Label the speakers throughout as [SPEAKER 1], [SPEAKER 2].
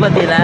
[SPEAKER 1] பார்த்தீங்களா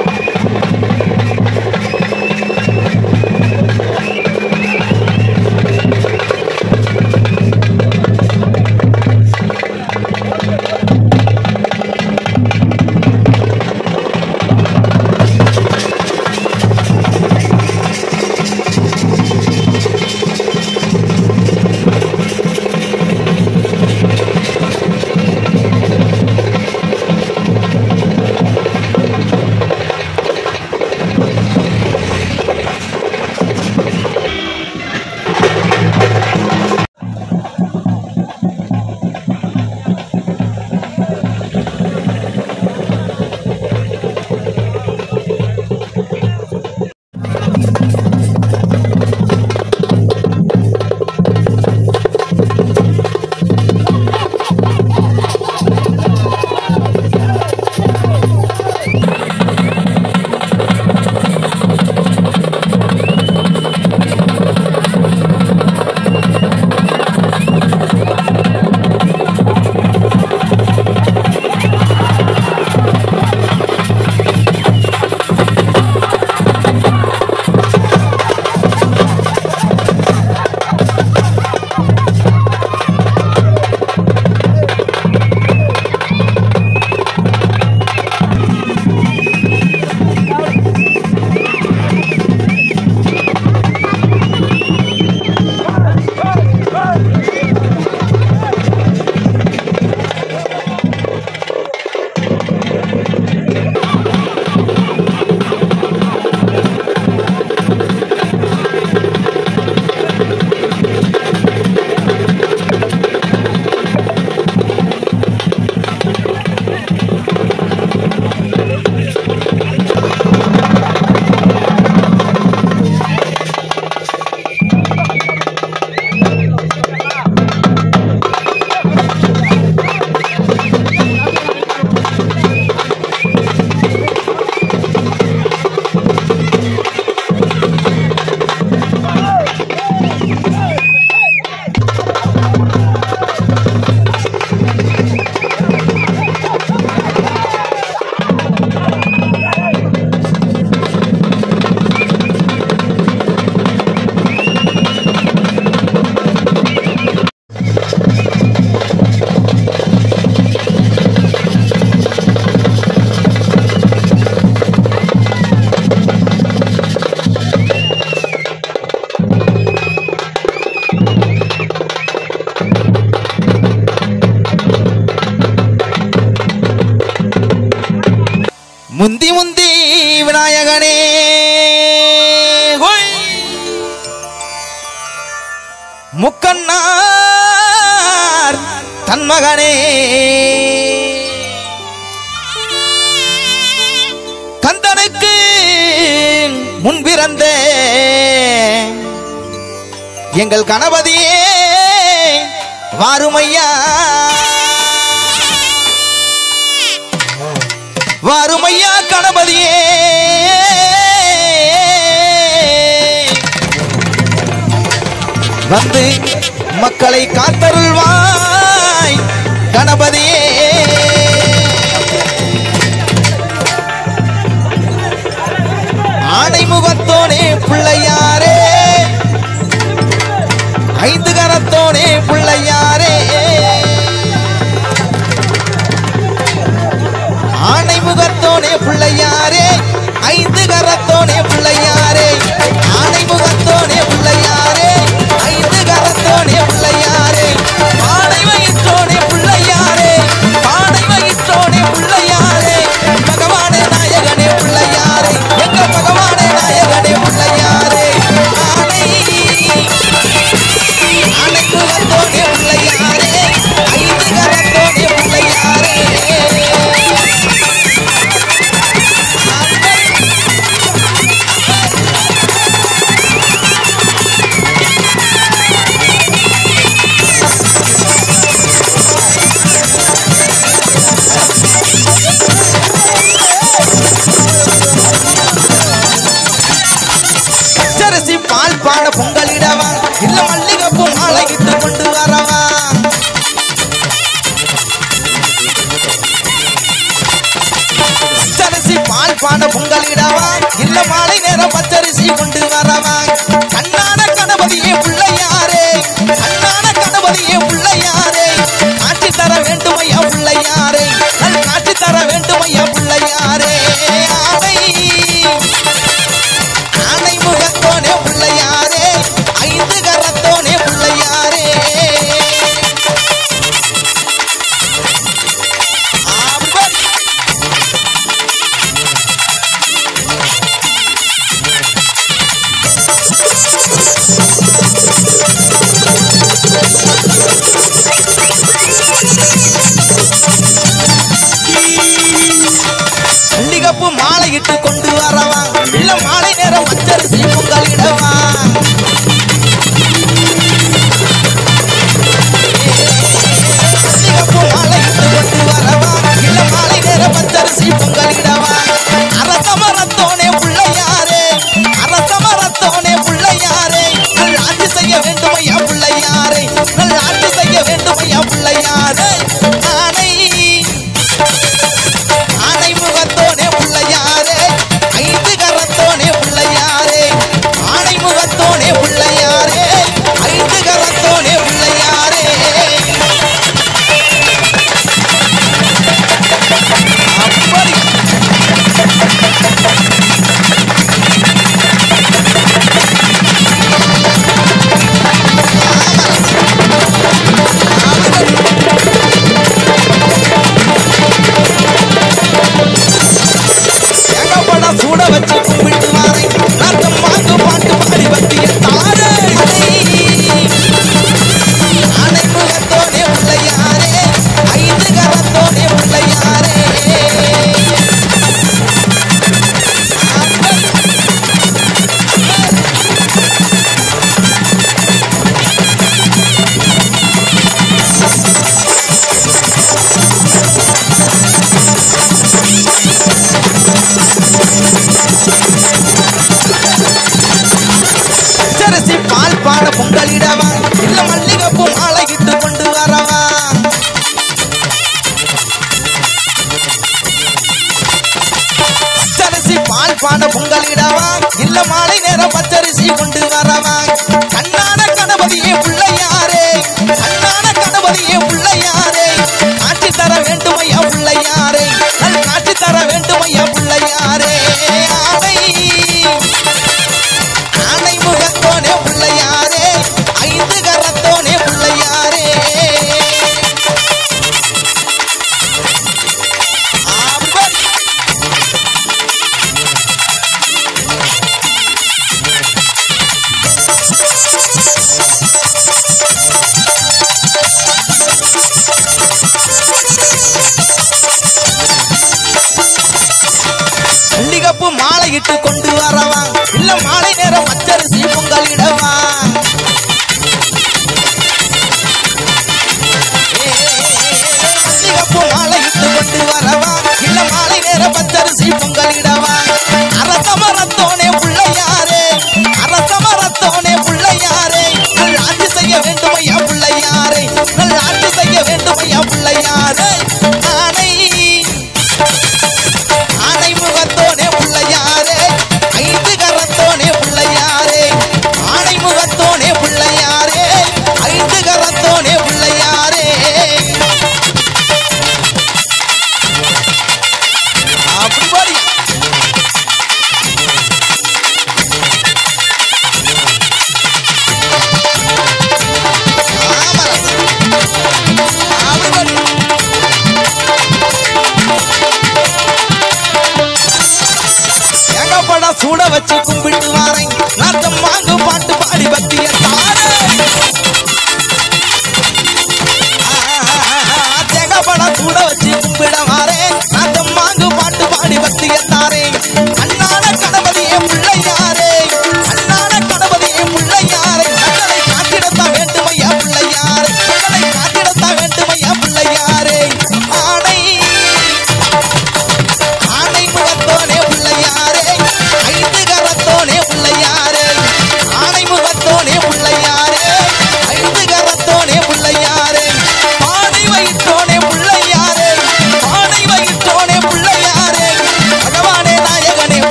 [SPEAKER 2] முந்தி முந்தி விநாயகனே ஹோய். முக்கண்ணார் தன்மகனே கந்தனுக்கு முன்பிறந்த எங்கள் கணபதியே வாருமையா வாருமையா கணபதியே வந்து மக்களை காத்தருள்வாய் கணபதியே ஆணை முகத்தோனே பிள்ளையாரே ஐந்து கரத்தோனே பிள்ளையாரே ஆணை முகத்தோனே பிள்ளையாரே ஐந்து கரத்தோனே பிள்ளையாரே ஆணை முகத்தோனே பிள்ளையாரே ஐந்து கரத்தோனே பிள்ளையாரே ஆணை வயிற்றோனே பிள்ளையாரே ஆணை வயிற்றோனே பிள்ளையாரே பகவானே நாயகனே பிள்ளையாரே எங்க பகவானே நாயகனே பிள்ளையாரே ஆணை ஆணை முகத்தோனே பிள்ளையாரே ஐந்து கரத்தோனே பிள்ளையாரே பானை பொங்கலிடவா இல்ல மாலை நேரம் பச்சரிசி கொண்டு வரவா கண்ணான கணபதியே பிள்ளையாரே கண்ணான கணபதியே பிள்ளையாரே காட்சி தர வேண்டுமையா பிள்ளையாரே நல் காட்சி தர வேண்டுமையா பிள்ளையாரே ஆனை ஆனை முகத்தோனே பிள்ளையாரே ஐந்து கரத்தோனே பிள்ளையாரே ஆம்பர் மல்லிகப்பு மாலையிட்டு கொண்டு வரவா இல்ல மாலை நேரம் பச்சரிசி பொங்கலிடவா மல்லிகப்பு மாலையிட்டு கொண்டு வரவா இல்ல மாலை நேரம் பச்சரிசி பொங்கலிடவா அரசமரத்தோனே பிள்ளையாரே அரசமரத்தோனே பிள்ளையாரே நல் ஆட்சி செய்ய வேண்டுமையா பிள்ளையாரே நல் ஆட்சி செய்ய வேண்டுமையா பிள்ளையாரே ஆனை ஆனை முகத்தோனே பிள்ளையாரே ஐந்து கரத்தோனே பிள்ளையாரே ஆனை முகத்தோனே பிள்ளையாரே ஐந்து கரத்தோனே பிள்ளையாரே அப்படி ஏகப்பட சூட வச்சு கும்பிட்டு வாரேன் நாட்டம் வாங்க பாட்டு பாடி வட்டிய தாரே ஆனை முகத்தோனே பிள்ளையாரே ஐந்து கரத்தோனே பிள்ளையாரே பச்சரிசி பால் பான பொங்கலிடவா இல்ல மல்லிகைப்பூ மாலை இட்டு கொண்டு வரவா பச்சரிசி பால் பான பொங்கலிடவா இல்ல மாலை நேரம் பச்சரிசி கொண்டு வரவா கண்ணான கணபதியே பிள்ளையாரே கண்ணான கணபதியே பிள்ளையாரே காட்சி தர வேண்டுமையா பிள்ளையாரே நல் காட்சி தர வேண்டுமையா பிள்ளையாரே ஆனை ஆனை முகத்தோனே பிள்ளையாரே ஐந்து கரத்தோனே பிள்ளையாரே ஆம்பர் மல்லிகப்பு மாலையிட்டு கொண்டு வரவா இல்ல மாலை நேரம் பச்சரிசி பொங்கலிடவா ஏ, மல்லிகப்பு மாலையிட்டு கொண்டு வரவா இல்ல மாலை நேரம் பச்சரிசி பொங்கலிடவா அரசமரத்தோனே பிள்ளையாரே அரசமரத்தோனே பிள்ளையாரே நல் ஆட்சி செய்ய வேண்டுமையா பிள்ளையாரே நல் ஆட்சி செய்ய வேண்டுமையா பிள்ளையாரே ஆனை ஆனை முகத்தோனே பிள்ளையாரே ஐந்து கரத்தோனே பிள்ளையாரே ஆனை முகத்தோனே பிள்ளையாரே ஐந்து கரத்தோனே பிள்ளையாரே அப்படி பாடி அப்படி பாடி ஏகப்பட சூட வச்சு கும்பிட்டு வாரேன் நாட்டம் வாங்க பாட்டு பாடி பக்திய தாரே தேகப்பட சூட வச்சு கும்பிட வாரேன் நாட்டம் வாங்க பாட்டு பாடி பக்திய தாரே அண்ணான கணபதியே பிள்ளையாரே அண்ணான கணபதியே பிள்ளையாரே கண்ணனை காத்திடத்தான் வேண்டுமையா பிள்ளையாரே கண்ணனை காத்திடத்தான் வேண்டுமையா பிள்ளையாரே ஆணை ஆனை முகத்தோனே பிள்ளையாரே ஐந்து கரத்தோனே பிள்ளையாரே ஆனை முகத்தோனே பிள்ளை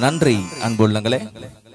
[SPEAKER 2] நன்றி அன்புள்ளங்களே